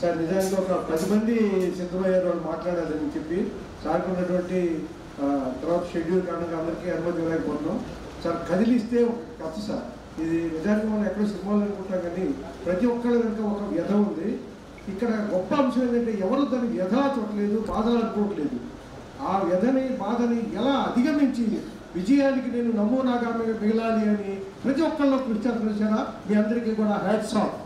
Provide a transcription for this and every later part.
Sir నిజానికి ఒక పది మంది సిద్ధమయ్యారు వాళ్ళు మాట్లాడాలని చెప్పి సార్కి ఉన్నటువంటి ఆ, తర్వాత షెడ్యూల్ కారణంగా అందరికీ అనుమతి ఇవ్వలేకపోతున్నాం సార్ కదిలిస్తే ఒక కథ సార్ ఇది నిజానికి మనం ఎక్కడో సినిమాలు అనుకుంటాం కానీ ప్రతి ఒక్కళ్ళ వెనుక ఒక వ్యధ ఉంది ఇక్కడ గొప్ప అంశం ఏంటంటే ఎవరు దాన్ని వ్యధ చూడలేదు బాధలు అనుకోవట్లేదు ఆ వ్యధని బాధని ఎలా అధిగమించి విజయానికి నేను నమూనాగా మిగలాలి అని ప్రతి ఒక్కళ్ళు కృషి చేస్తున్నా మీ అందరికీ కూడా హ్యాట్స్ ఆఫ్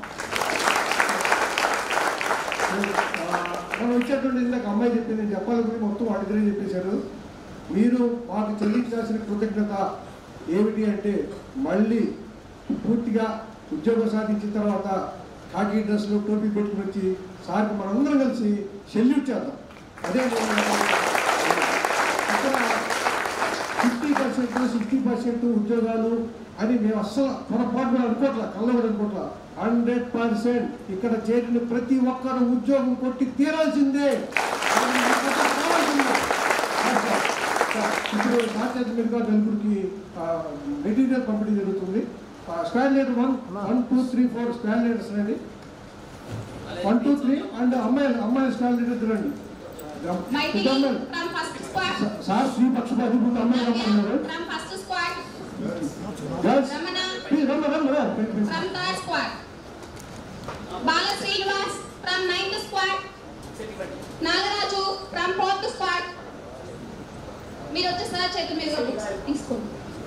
మనం వచ్చేటువంటి ఇందాక అమ్మాయి చెప్పింది నేను చెప్పాలనుకుని మొత్తం అడిగితే చెప్పేశారు మీరు మాకు చెల్లించాల్సిన కృతజ్ఞత ఏమిటి అంటే మళ్ళీ పూర్తిగా ఉద్యోగం సాధించిన తర్వాత కాకి డ్రెస్లు టోపీ పెట్టుకుని వచ్చి సార్కి మనందరం కలిసి సెల్యూట్ చేద్దాం అదే నేను ఇక్కడ ఫిఫ్టీ పర్సెంట్ సిక్స్టీ పర్సెంట్ ఉద్యోగాలు అని మేము అస్సలు పొరపాటు కూడా అనుకోవట్లా కళ్ళ కూడా అనుకోవట్లా హండ్రెడ్ పర్సెంట్ ఇక్కడ చేరిన ప్రతి ఒక్కరు ఉద్యోగం కొట్టి తీరాల్సిందే అది మీకు కావాల్సిందే. సార్, సార్, ఇప్పుడు సాధ్యత మీదుగా నలుగురికి మెటీరియల్ పంపిణీ జరుగుతుంది squad leader one one two three four squad leaders అండి వన్ టూ త్రీ అండ్ అమ్మాయి అమ్మాయి స్క్వేర్ లీటర్ రండి Mighty ఇదమ్మాయి. from first squad. Sir Sri పక్షపాతి ముందు అమ్మాయి రమ్మన్నారు From first squad. Girls Ramana please రమ్మ రమ్మ రా. from third squad. Bala Srinivas from ninth squad. Nagaraju from fourth squad. మీరు వచ్చేసారి చేతుల మీద తీసుకోండి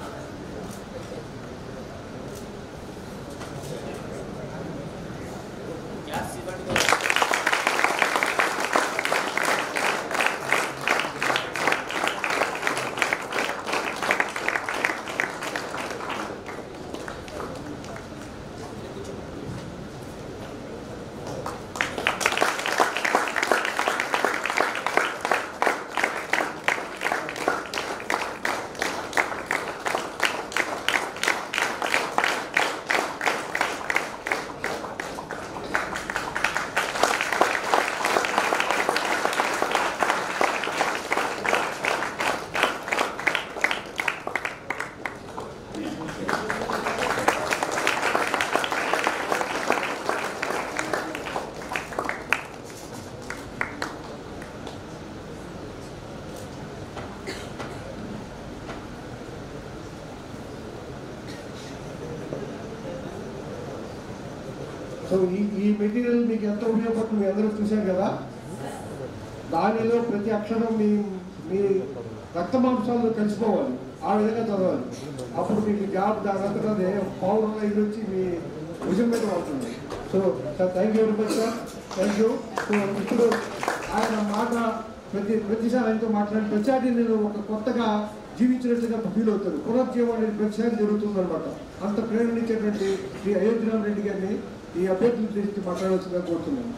సో ఈ ఈ మెటీరియల్ మీకు ఎంత ఉపయోగపడుతుంది మీ అందరూ చూశారు కదా దానిలో ప్రతి అక్షరం మీ మీ రక్త మాంసాల్లో కలిసిపోవాలి ఆ విధంగా చదవాలి అప్పుడు మీకు జాబ్ దాని అంతటా అదే పౌడర్లో ఇది వచ్చి మీ భుజం మీద పడుతుంది so sir thank you very much sir thank you so ఇప్పుడు ఆయన మాట ప్రతి ప్రతిసారి ఆయనతో మాట్లాడి ప్రతిసారి నేను ఒక కొత్తగా జీవించినట్లుగా ఫీల్ అవుతాను పునర్జీవం అనేది ప్రతిసారి జరుగుతుంది అనమాట అంత ప్రేరణించేటువంటి శ్రీ అయోధ్యరామ్ రెడ్డి గారిని ఈ అభ్యర్థుల గురించి మాట్లాడవలసిందిగా కోరుతున్నాను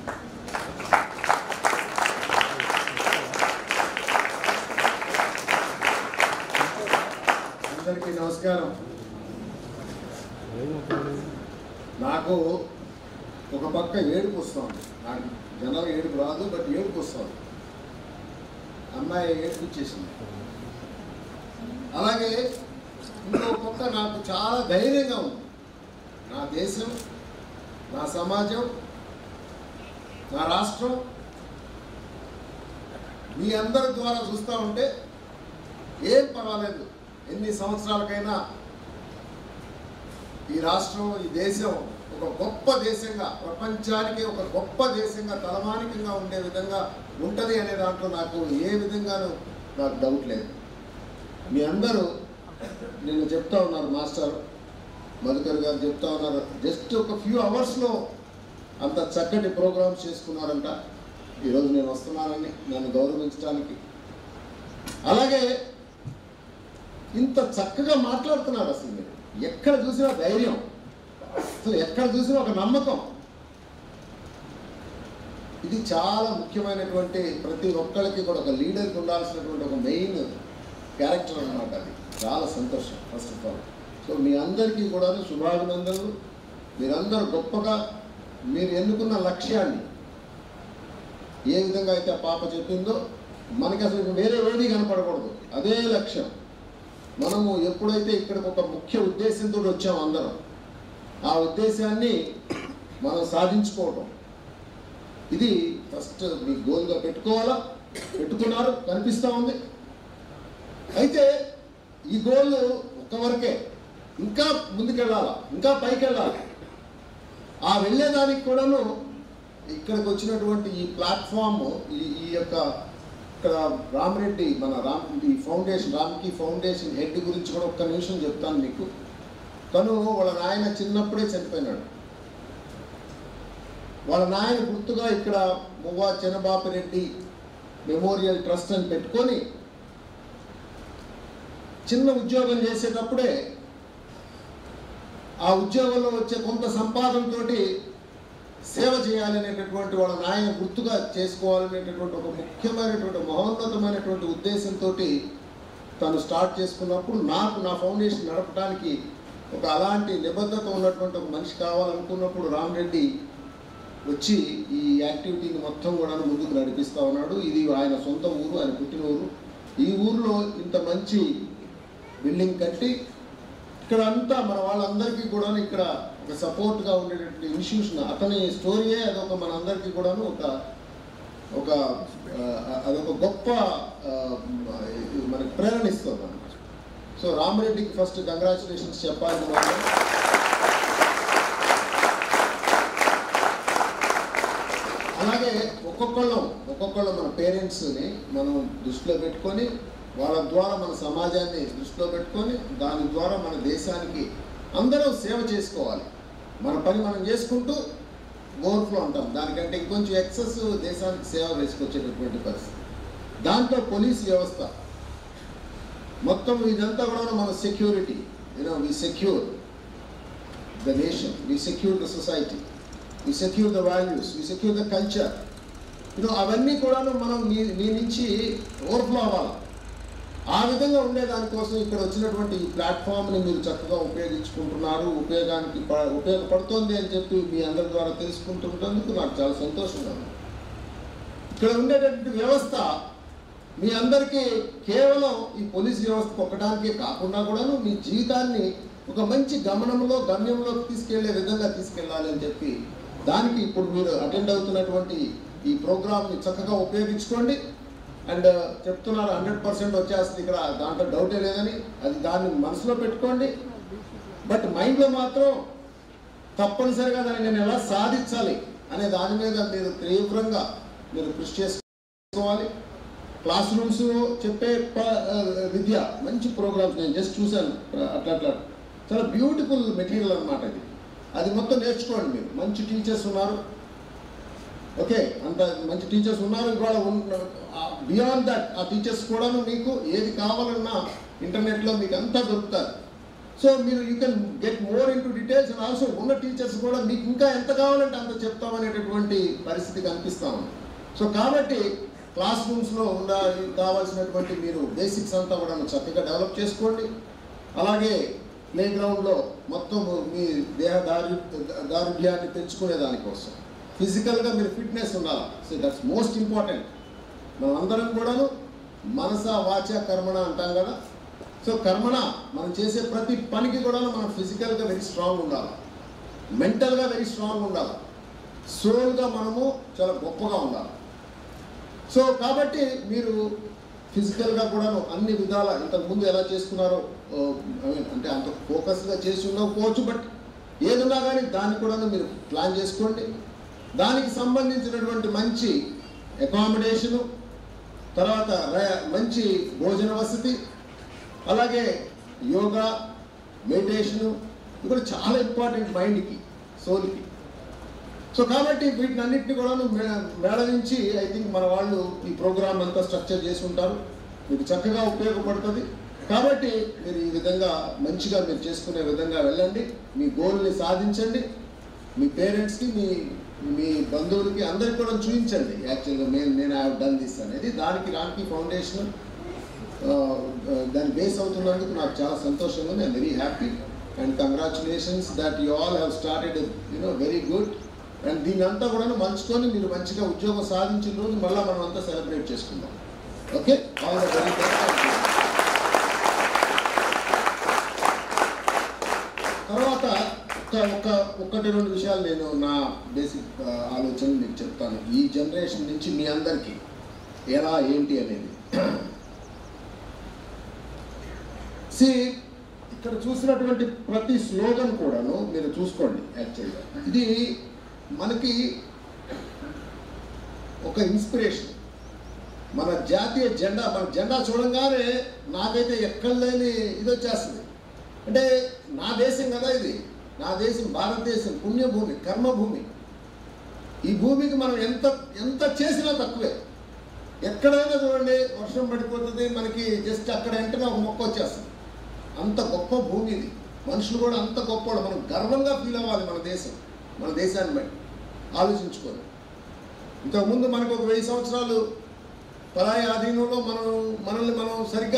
అందరికీ నమస్కారం నాకు ఒక పక్క ఏడుపు వస్తుంది నాకు జనాలు ఏడుపు రాదు బట్ ఏడుపు వస్తుంది అమ్మాయి ఏడుపు ఇచ్చేసింది అలాగే ఇంకో పక్క నాకు చాలా ధైర్యంగా ఉంది నా దేశం నా సమాజం నా రాష్ట్రం మీ అందరి ద్వారా చూస్తూ ఉంటే ఏం పర్వాలేదు ఎన్ని సంవత్సరాలకైనా ఈ రాష్ట్రం ఈ దేశం ఒక గొప్ప దేశంగా ప్రపంచానికి ఒక గొప్ప దేశంగా తలమానికంగా ఉండే విధంగా ఉంటుంది అనే దాంట్లో నాకు ఏ విధంగానూ నాకు డౌట్ లేదు మీ అందరూ నిన్న చెప్తా ఉన్నారు మాస్టర్ మధుకర్ గారు చెప్తా ఉన్నారు జస్ట్ ఒక ఫ్యూ అవర్స్లో అంత చక్కటి ప్రోగ్రామ్స్ చేసుకున్నారంట ఈరోజు నేను వస్తున్నానని నన్ను గౌరవించడానికి అలాగే ఇంత చక్కగా మాట్లాడుతున్నారు అసలు మీరు ఎక్కడ చూసినా ధైర్యం అసలు ఎక్కడ చూసినా ఒక నమ్మకం ఇది చాలా ముఖ్యమైనటువంటి ప్రతి ఒక్కరికి కూడా ఒక లీడర్కి ఉండాల్సినటువంటి ఒక మెయిన్ క్యారెక్టర్ అన్నమాట అది చాలా సంతోషం ఫస్ట్ ఆఫ్ ఆల్ సో మీ అందరికీ కూడా శుభాభినందనలు మీరందరూ గొప్పగా మీరు ఎన్నుకున్న లక్ష్యాన్ని ఏ విధంగా అయితే ఆ పాప చెప్పిందో మనకి అసలు ఇంక వేరే ఏది కనపడకూడదు అదే లక్ష్యం మనము ఎప్పుడైతే ఇక్కడికి ఒక ముఖ్య ఉద్దేశంతో వచ్చాం అందరం ఆ ఉద్దేశాన్ని మనం సాధించుకోవటం ఇది ఫస్ట్ మీ గోల్గా పెట్టుకోవాలా పెట్టుకున్నారు కనిపిస్తూ ఉంది అయితే ఈ గోల్ ఒక్కవరకే ఇంకా ముందుకెళ్ళాలా ఇంకా పైకి వెళ్ళాలి ఆ వెళ్ళేదానికి కూడాను ఇక్కడికి వచ్చినటువంటి ఈ ప్లాట్ఫామ్ ఈ ఈ యొక్క ఇక్కడ రామరెడ్డి మన రామ్ ఈ ఫౌండేషన్ రామ్కి ఫౌండేషన్ హెడ్ గురించి కూడా ఒక్క నిమిషం చెప్తాను మీకు తను వాళ్ళ నాయన చిన్నప్పుడే చనిపోయినాడు వాళ్ళ నాయన గుర్తుగా ఇక్కడ మువ్వా చిన్నబాపిరెడ్డి మెమోరియల్ ట్రస్ట్ అని పెట్టుకొని చిన్న ఉద్యోగం చేసేటప్పుడే ఆ ఉద్యోగంలో వచ్చే కొంత సంపాదనతోటి సేవ చేయాలనేటటువంటి వాళ్ళ నాయన గుర్తుగా చేసుకోవాలనేటటువంటి ఒక ముఖ్యమైనటువంటి మహోన్నతమైనటువంటి ఉద్దేశంతో తను స్టార్ట్ చేసుకున్నప్పుడు నాకు నా ఫౌండేషన్ నడపడానికి ఒక అలాంటి నిబద్ధత ఉన్నటువంటి ఒక మనిషి కావాలనుకున్నప్పుడు రామరెడ్డి వచ్చి ఈ యాక్టివిటీని మొత్తం కూడా ముందుకు నడిపిస్తా ఉన్నాడు ఇది ఆయన సొంత ఊరు ఆయన పుట్టిన ఊరు ఈ ఊరిలో ఇంత మంచి బిల్డింగ్ కట్టి ఇక్కడ అంతా మన వాళ్ళందరికీ కూడా ఇక్కడ ఒక సపోర్ట్గా ఉండేటటువంటి ఇన్స్టిట్యూషన్ అతని స్టోరీయే అదొక మనందరికీ కూడాను ఒక ఒక ఆ, అదొక గొప్ప ఆ, ఇది మనకి ప్రేరణ ఇస్తుంది అనమాట సో రామరెడ్డికి ఫస్ట్ కంగ్రాచులేషన్స్ చెప్పాలి మనం అలాగే ఒక్కొక్కళ్ళం ఒక్కొక్కళ్ళం మన పేరెంట్స్ని మనం దృష్టిలో పెట్టుకొని వాళ్ళ ద్వారా మన సమాజాన్ని దృష్టిలో పెట్టుకొని దాని ద్వారా మన దేశానికి అందరం సేవ చేసుకోవాలి మన పని మనం చేసుకుంటూ ఓవర్ఫ్లో ఉంటాం దానికంటే ఇంకొంచెం ఎక్సెస్ దేశానికి సేవ వేసుకొచ్చేటటువంటి పరిస్థితి దాంట్లో పోలీస్ వ్యవస్థ మొత్తం ఇదంతా కూడా మన security you know we secure the nation we secure the society we secure the values we secure the culture you know అవన్నీ కూడాను మనం మీ మీ నుంచి ఓవర్ఫ్లో అవ్వాలి ఆ విధంగా ఉండే దానికోసం ఇక్కడ వచ్చినటువంటి ఈ ప్లాట్ఫామ్ని మీరు చక్కగా ఉపయోగించుకుంటున్నారు ఉపయోగానికి ప- ఉపయోగపడుతోంది అని చెప్పి మీ అందరి ద్వారా తెలుసుకుంటుంటందుకు నాకు చాలా సంతోషంగా ఉంది ఇక్కడ ఉండేటటువంటి వ్యవస్థ మీ అందరికీ కేవలం ఈ పోలీస్ వ్యవస్థ ఒక్కడానికే కాకుండా కూడాను మీ జీవితాన్ని ఒక మంచి గమనంలో గమ్యంలోకి తీసుకెళ్లే విధంగా తీసుకెళ్ళాలి అని చెప్పి దానికి ఇప్పుడు మీరు అటెండ్ అవుతున్నటువంటి ఈ ప్రోగ్రామ్ని చక్కగా ఉపయోగించుకోండి అండ్ చెప్తున్నారు హండ్రెడ్ పర్సెంట్ వచ్చేస్తుంది ఇక్కడ దాంట్లో డౌటే లేదని అది దాన్ని మనసులో పెట్టుకోండి బట్ మైండ్లో మాత్రం తప్పనిసరిగా దాన్ని నేను ఎలా సాధించాలి అనే దాని మీద మీరు తీవ్రంగా మీరు కృషి చేసుకోవాలి క్లాస్ రూమ్స్ చెప్పే ప- ఆ, విద్య మంచి ప్రోగ్రామ్స్ నేను జస్ట్ చూశాను అట్లా అట్లా చాలా బ్యూటిఫుల్ మెటీరియల్ అన్నమాట ఇది అది మొత్తం నేర్చుకోండి మీరు మంచి టీచర్స్ ఉన్నారు ఓకే అంత మంచి టీచర్స్ ఉన్నారు ఇవాళ బియాండ్ దట్ ఆ టీచర్స్ కూడాను మీకు ఏది కావాలన్నా ఇంటర్నెట్లో మీకు అంతా దొరుకుతారు సో మీరు you can get more into details and also ఉన్న టీచర్స్ కూడా మీకు ఇంకా ఎంత కావాలంటే అంత చెప్తామనేటటువంటి పరిస్థితి కనిపిస్తా ఉంది సో కాబట్టి క్లాస్ రూమ్స్లో ఉండాలి కావాల్సినటువంటి మీరు బేసిక్స్ అంతా కూడా చక్కగా డెవలప్ చేసుకోండి అలాగే ప్లే గ్రౌండ్లో మొత్తం మీ దేహ దారు దారుఢ్యాన్ని పెంచుకునే దానికోసం ఫిజికల్గా మీరు ఫిట్నెస్ ఉండాలి సో దట్స్ మోస్ట్ ఇంపార్టెంట్ మనం అందరం కూడాను మనస వాచ కర్మణ అంటాం కదా సో కర్మణ మనం చేసే ప్రతి పనికి కూడా మనం ఫిజికల్గా వెరీ స్ట్రాంగ్ ఉండాలి మెంటల్గా వెరీ స్ట్రాంగ్ ఉండాలి సోల్గా మనము చాలా గొప్పగా ఉండాలి సో కాబట్టి మీరు ఫిజికల్గా కూడాను అన్ని విధాల ఇంతకుముందు ఎలా చేసుకున్నారో ఓ, I mean, అంటే అంత ఫోకస్గా చేసి ఉండకపోవచ్చు బట్ ఏదున్నా కానీ దాన్ని కూడాను మీరు ప్లాన్ చేసుకోండి దానికి సంబంధించినటువంటి మంచి అకామిడేషను తర్వాత ర- మంచి భోజన వసతి అలాగే యోగా మెడిటేషను ఇది కూడా చాలా ఇంపార్టెంట్ మైండ్కి సోల్కి సో కాబట్టి వీటిని అన్నింటినీ కూడా మేళవించి ఐ థింక్ మన వాళ్ళు ఈ ప్రోగ్రామ్ అంతా స్ట్రక్చర్ చేసి ఉంటారు మీకు చక్కగా ఉపయోగపడుతుంది కాబట్టి మీరు ఈ విధంగా మంచిగా మీరు చేసుకునే విధంగా వెళ్ళండి మీ గోల్ని సాధించండి మీ పేరెంట్స్కి మీ మీ బంధువులకి అందరికి కూడా చూపించండి యాక్చువల్గా నేను నేను ఐ డన్ దిస్ అనేది దానికి రామ్కి ఫౌండేషన్ దాని బేస్ అవుతున్నందుకు నాకు చాలా సంతోషంగా ఉంది I'm very happy and congratulations that you all have started you know very good and దీన్ని అంతా కూడా మంచుకొని మీరు మంచిగా ఉద్యోగం సాధించిన రోజు మళ్ళీ మనం అంతా సెలబ్రేట్ చేసుకుందాం okay all the very best తర్వాత ఒక ఒకటి రెండు విషయాలు నేను నా బేసిక్ ఆ, ఆలోచన మీకు చెప్తాను ఈ జనరేషన్ నుంచి మీ అందరికీ ఎలా ఏంటి అనేది సి ఇక్కడ చూసినటువంటి ప్రతి స్లోగన్ కూడాను మీరు చూసుకోండి యాక్చువల్గా ఇది మనకి ఒక ఇన్స్పిరేషన్ మన జాతీయ జెండా మన జెండా చూడంగానే నాకైతే ఎక్కడ లేని ఇది వచ్చేస్తుంది అంటే నా దేశం కదా ఇది నా దేశం భారతదేశం పుణ్యభూమి కర్మభూమి ఈ భూమికి మనం ఎంత ఎంత చేసినా తక్కువే ఎక్కడైనా చూడండి వర్షం పడిపోతుంది మనకి జస్ట్ అక్కడ వెంటనే ఒక మొక్క వచ్చేస్తుంది అంత గొప్ప భూమి ఇది మనుషులు కూడా అంత గొప్పవాడు మనం గర్వంగా ఫీల్ అవ్వాలి మన దేశం మన దేశాన్ని బట్టి ఆలోచించుకొని ఇంతకుముందు మనకు ఒక వెయ్యి సంవత్సరాలు పరాయి ఆధీనంలో మనం మనల్ని మనం సరిగ్గా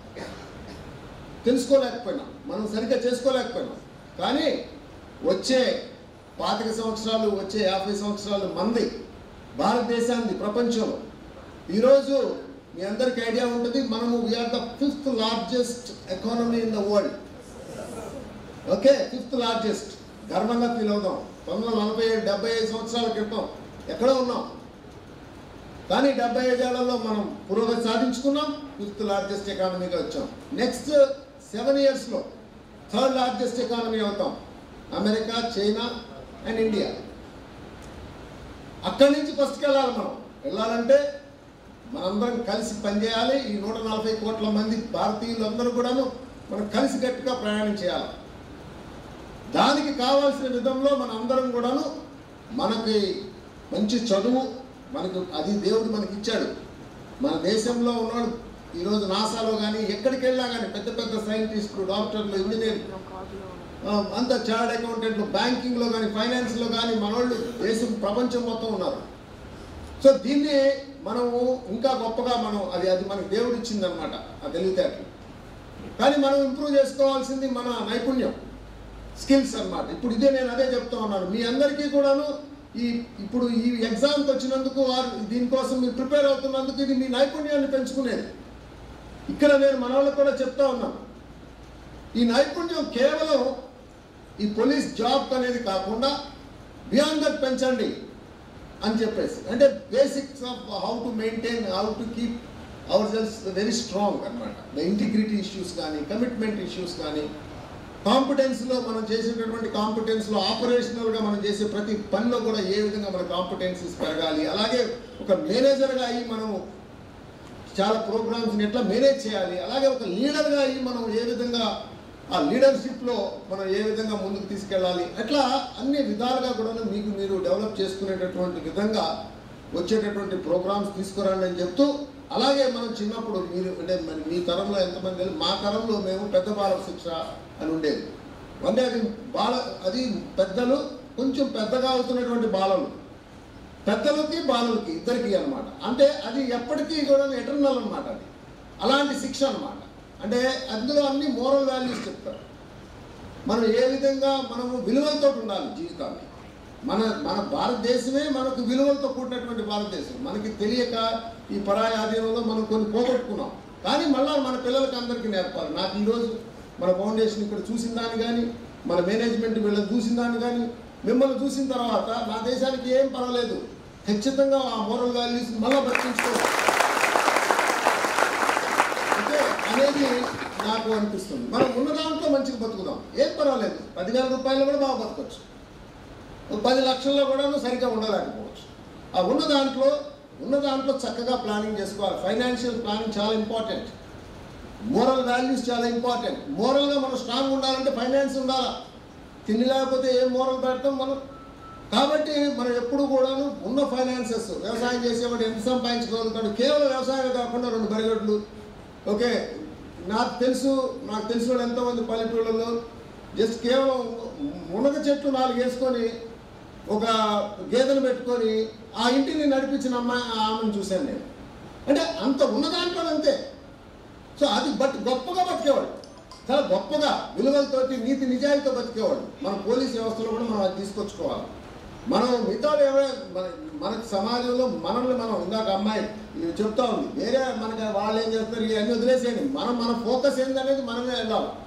తెలుసుకోలేకపోయినాం మనం సరిగ్గా చేసుకోలేకపోయినాం కానీ వచ్చే పాతిక సంవత్సరాలు వచ్చే యాభై సంవత్సరాలు మంది భారతదేశాన్ని ప్రపంచంలో ఈరోజు మీ అందరికీ ఐడియా ఉంటుంది మనము we are the fifth largest economy in the world okay fifth largest గర్వంగా ఫీల్ అవుదాం పంతొమ్మిది వందల నలభై ఏడు డెబ్బై ఐదు సంవత్సరాల క్రితం ఎక్కడో ఉన్నాం కానీ డెబ్బై ఐదేళ్లలో మనం పురోగతి సాధించుకున్నాం ఫిఫ్త్ లార్జెస్ట్ ఎకానమీగా వచ్చాం నెక్స్ట్ సెవెన్ ఇయర్స్లో థర్డ్ లార్జెస్ట్ ఎకానమీ అవుతాం అమెరికా చైనా అండ్ ఇండియా అక్కడి నుంచి ఫస్ట్కి వెళ్ళాలి మనం వెళ్ళాలంటే మనందరం కలిసి పనిచేయాలి ఈ నూట నలభై కోట్ల మంది భారతీయులు అందరూ కూడాను మనం కలిసి గట్టిగా ప్రయాణం చేయాలి దానికి కావాల్సిన విధంలో మన అందరం కూడాను మనకి మంచి చదువు మనకు అది దేవుడు మనకి ఇచ్చాడు మన దేశంలో ఉన్నవాడు ఈరోజు నాసాలో కానీ ఎక్కడికి వెళ్ళా కానీ పెద్ద పెద్ద సైంటిస్టులు డాక్టర్లు ఇంజనీర్ అంత చార్డ్ అకౌంటెంట్లు బ్యాంకింగ్లో కానీ ఫైనాన్స్లో కానీ మనోళ్ళు దేశం ప్రపంచం మొత్తం ఉన్నారు సో దీన్ని మనము ఇంకా గొప్పగా మనం అది అది మనకి దేవుడు ఇచ్చిందనమాట ఆ తెలివితేటలు కానీ మనం ఇంప్రూవ్ చేసుకోవాల్సింది మన నైపుణ్యం స్కిల్స్ అన్నమాట ఇప్పుడు ఇదే నేను అదే చెప్తా ఉన్నాను మీ అందరికీ కూడాను ఈ ఇప్పుడు ఈ ఎగ్జామ్కి వచ్చినందుకు వారు దీనికోసం మీరు ప్రిపేర్ అవుతున్నందుకు ఇది మీ నైపుణ్యాన్ని పెంచుకునేది ఇక్కడ నేను మన వాళ్ళకు కూడా చెప్తా ఉన్నాను ఈ నైపుణ్యం కేవలం ఈ పోలీస్ జాబ్ అనేది కాకుండా బియాండ్ దట్ పెంచండి అని చెప్పేసి అంటే basics of how to maintain how to keep our cells very strong అనమాట ద ఇంటిగ్రిటీ ఇష్యూస్ కానీ కమిట్మెంట్ ఇష్యూస్ కానీ కాంపిటెన్స్లో మనం చేసేటటువంటి కాంపిటెన్స్లో ఆపరేషనల్గా మనం చేసే ప్రతి పనిలో కూడా ఏ విధంగా మన కాంపిటెన్సీస్ పెరగాలి అలాగే ఒక మేనేజర్గా అయ్యి మనం చాలా ప్రోగ్రామ్స్ని ఎట్లా మేనేజ్ చేయాలి అలాగే ఒక లీడర్గా అయ్యి మనం ఏ విధంగా ఆ లీడర్షిప్లో మనం ఏ విధంగా ముందుకు తీసుకెళ్ళాలి అట్లా అన్ని విధాలుగా కూడా మీకు మీరు డెవలప్ చేసుకునేటటువంటి విధంగా వచ్చేటటువంటి ప్రోగ్రామ్స్ తీసుకురండి అని చెప్తూ అలాగే మనం చిన్నప్పుడు మీరు అంటే మరి మీ తరంలో ఎంతమంది తెలుసు? మా తరంలో మేము పెద్ద బాల శిక్ష అని ఉండేది అంటే అది బాల అది పెద్దలు కొంచెం పెద్దగా అవుతున్నటువంటి బాలలు పెద్దలకి బాలలకి ఇద్దరికి అన్నమాట అంటే అది ఎప్పటికీ కూడా ఎటర్నల్ అన్నమాట అది అలాంటి శిక్ష అన్నమాట అంటే అందులో అన్ని మోరల్ వాల్యూస్ చెప్తారు మనం ఏ విధంగా మనము విలువలతో ఉండాలి జీవితాన్ని మన మన భారతదేశమే మనకు విలువలతో కూడినటువంటి భారతదేశం మనకి తెలియక ఈ పరాయి ఆధీనంలో మనం కొన్ని పోగొట్టుకున్నాం కానీ మళ్ళీ మన పిల్లలకి అందరికీ నేర్పాలి నాకు ఈరోజు మన ఫౌండేషన్ ఇక్కడ చూసిన దాన్ని కానీ మన మేనేజ్మెంట్ వీళ్ళని చూసిన దాన్ని కానీ మిమ్మల్ని చూసిన తర్వాత నా దేశానికి ఏం పర్వాలేదు ఖచ్చితంగా ఆ మోరల్ వాల్యూస్ మళ్ళీ బతికించుకోవాలి అంటే అనేది నాకు అనిపిస్తుంది మనం ఉన్న దాంట్లో మంచిగా బతుకుదాం ఏం పర్వాలేదు పదివేల రూపాయలు కూడా బాగా బతకొచ్చు ఒక పది లక్షల్లో కూడా సరిగ్గా ఉండలేకపోవచ్చు ఆ ఉన్న దాంట్లో ఉన్న దాంట్లో చక్కగా ప్లానింగ్ చేసుకోవాలి ఫైనాన్షియల్ ప్లానింగ్ చాలా ఇంపార్టెంట్ మోరల్ వాల్యూస్ చాలా ఇంపార్టెంట్ మోరల్గా మనం స్ట్రాంగ్ ఉండాలంటే ఫైనాన్స్ ఉండాలా తిండి లేకపోతే ఏం మోరల్ పెడతాం మనం కాబట్టి మనం ఎప్పుడు కూడాను ఉన్న ఫైనాన్సెస్ వ్యవసాయం చేసేవాడు ఎంత సంపాదించగలుగుతాడు కేవలం వ్యవసాయం కాకుండా రెండు బరిగడ్లు ఓకే నాకు తెలుసు నాకు తెలిసిన వాళ్ళు ఎంతోమంది పల్లెటూళ్ళలో జస్ట్ కేవలం మునగ చెట్లు నాలుగు వేసుకొని ఒక గేదెను పెట్టుకొని ఆ ఇంటిని నడిపించిన అమ్మాయి ఆమెను చూశాను నేను అంటే అంత ఉన్న దాంట్లో అంతే సో అది బట్ గొప్పగా బతికేవాడు చాలా గొప్పగా విలువలతోటి నీతి నిజాయితీతో బతికేవాడు మన పోలీస్ వ్యవస్థలో కూడా మనం అది తీసుకొచ్చుకోవాలి మనం మిగతా ఎవరైనా మన మనకి సమాజంలో మనల్ని మనం ఇందాక అమ్మాయి ఇది చెప్తా ఉంది వేరే మనకి వాళ్ళు ఏం చేస్తారు ఇవన్నీ వదిలేసేయండి మనం మన ఫోకస్ ఏందనేది మనమే వెళ్ళాలి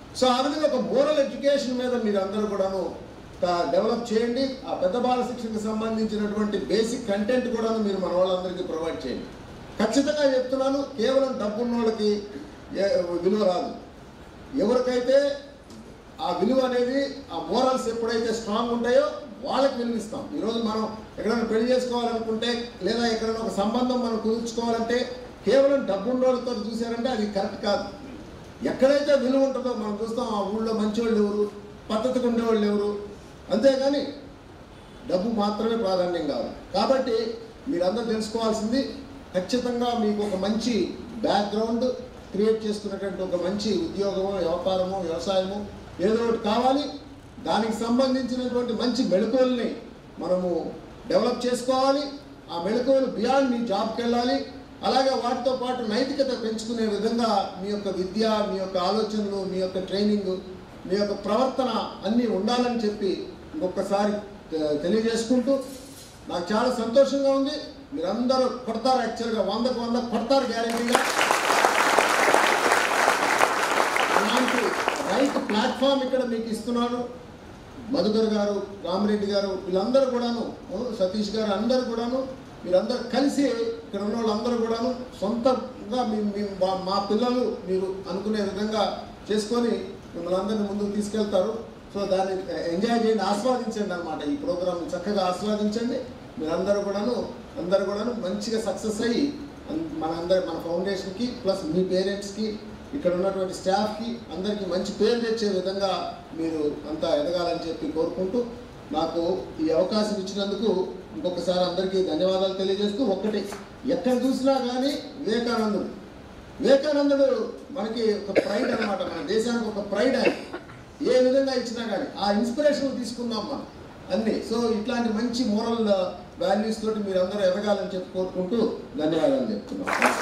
సో ఆ విధంగా ఒక మోరల్ ఎడ్యుకేషన్ మీద మీరు అందరూ కూడాను డెవలప్ చేయండి ఆ పెద్ద బాల శిక్షణకు సంబంధించినటువంటి బేసిక్ కంటెంట్ కూడాను మీరు మన వాళ్ళందరికీ ప్రొవైడ్ చేయండి ఖచ్చితంగా చెప్తున్నాను కేవలం డబ్బున్న వాళ్ళకి ఏ- విలువ రాదు ఎవరికైతే ఆ విలువ అనేది ఆ మోరల్స్ ఎప్పుడైతే స్ట్రాంగ్ ఉంటాయో వాళ్ళకి విలువిస్తాం ఈరోజు మనం ఎక్కడైనా పెళ్లి చేసుకోవాలనుకుంటే లేదా ఎక్కడైనా ఒక సంబంధం మనం కుదుర్చుకోవాలంటే కేవలం డబ్బున్న వాళ్ళతో చూశారంటే అది కరెక్ట్ కాదు ఎక్కడైతే విలువ ఉంటుందో మనం చూస్తాం ఆ ఊళ్ళో మంచివాళ్ళు ఎవరు పద్ధతిగా ఉండేవాళ్ళు ఎవరు అంతేగాని డబ్బు మాత్రమే ప్రాధాన్యం కాదు కాబట్టి మీరందరూ తెలుసుకోవాల్సింది ఖచ్చితంగా మీకు ఒక మంచి బ్యాక్గ్రౌండ్ క్రియేట్ చేసుకున్నటువంటి ఒక మంచి ఉద్యోగము వ్యాపారము వ్యవసాయము ఏదో ఒకటి కావాలి దానికి సంబంధించినటువంటి మంచి మెళకువల్ని మనము డెవలప్ చేసుకోవాలి ఆ మెళకువలు బియాండ్ మీ జాబ్కి వెళ్ళాలి అలాగే వాటితో పాటు నైతికత పెంచుకునే విధంగా మీ యొక్క విద్య మీ యొక్క ఆలోచనలు మీ యొక్క ట్రైనింగ్ మీ యొక్క ప్రవర్తన అన్నీ ఉండాలని చెప్పి ఇంకొకసారి తె- తెలియజేసుకుంటూ నాకు చాలా సంతోషంగా ఉంది మీరందరూ కొడతారు యాక్చువల్గా వందకు వంద కొడతారు గ్యారెంటీగా అలాంటి రైట్ ప్లాట్ఫామ్ ఇక్కడ మీకు ఇస్తున్నాను మధుకర్ గారు రామిరెడ్డి గారు వీళ్ళందరూ కూడాను ఓ, సతీష్ గారు అందరూ కూడాను మీరందరూ కలిసి ఇక్కడ ఉన్న వాళ్ళందరూ కూడాను సొంతంగా మీ మీ మా- మా పిల్లలు మీరు అనుకునే విధంగా చేసుకొని మిమ్మల్ని అందరినీ ముందుకు తీసుకెళ్తారు సో దాన్ని ఎంజాయ్ చేయండి ఆస్వాదించండి అనమాట ఈ ప్రోగ్రామ్ చక్కగా ఆస్వాదించండి మీరందరూ కూడాను అందరూ కూడాను మంచిగా సక్సెస్ అయ్యి అన్- మన అందరి మన ఫౌండేషన్కి ప్లస్ మీ పేరెంట్స్కి ఇక్కడ ఉన్నటువంటి స్టాఫ్కి అందరికీ మంచి పేరు తెచ్చే విధంగా మీరు అంతా ఎదగాలని చెప్పి కోరుకుంటూ నాకు ఈ అవకాశం ఇచ్చినందుకు ఇంకొకసారి అందరికీ ధన్యవాదాలు తెలియజేస్తూ ఒక్కటి ఎక్కడ చూసినా కానీ వివేకానందుడు వివేకానందుడు మనకి ఒక ప్రైడ్ అన్నమాట మన దేశానికి ఒక ప్రైడ్ ఆయన ఏ విధంగా ఇచ్చినా కానీ ఆ ఇన్స్పిరేషన్ తీసుకుందాం మనం అన్ని సో ఇట్లాంటి మంచి మోరల్ వాల్యూస్ తోటి మీరు అందరూ ఎదగాలని చెప్పి కోరుకుంటూ ధన్యవాదాలు చెప్తున్నాం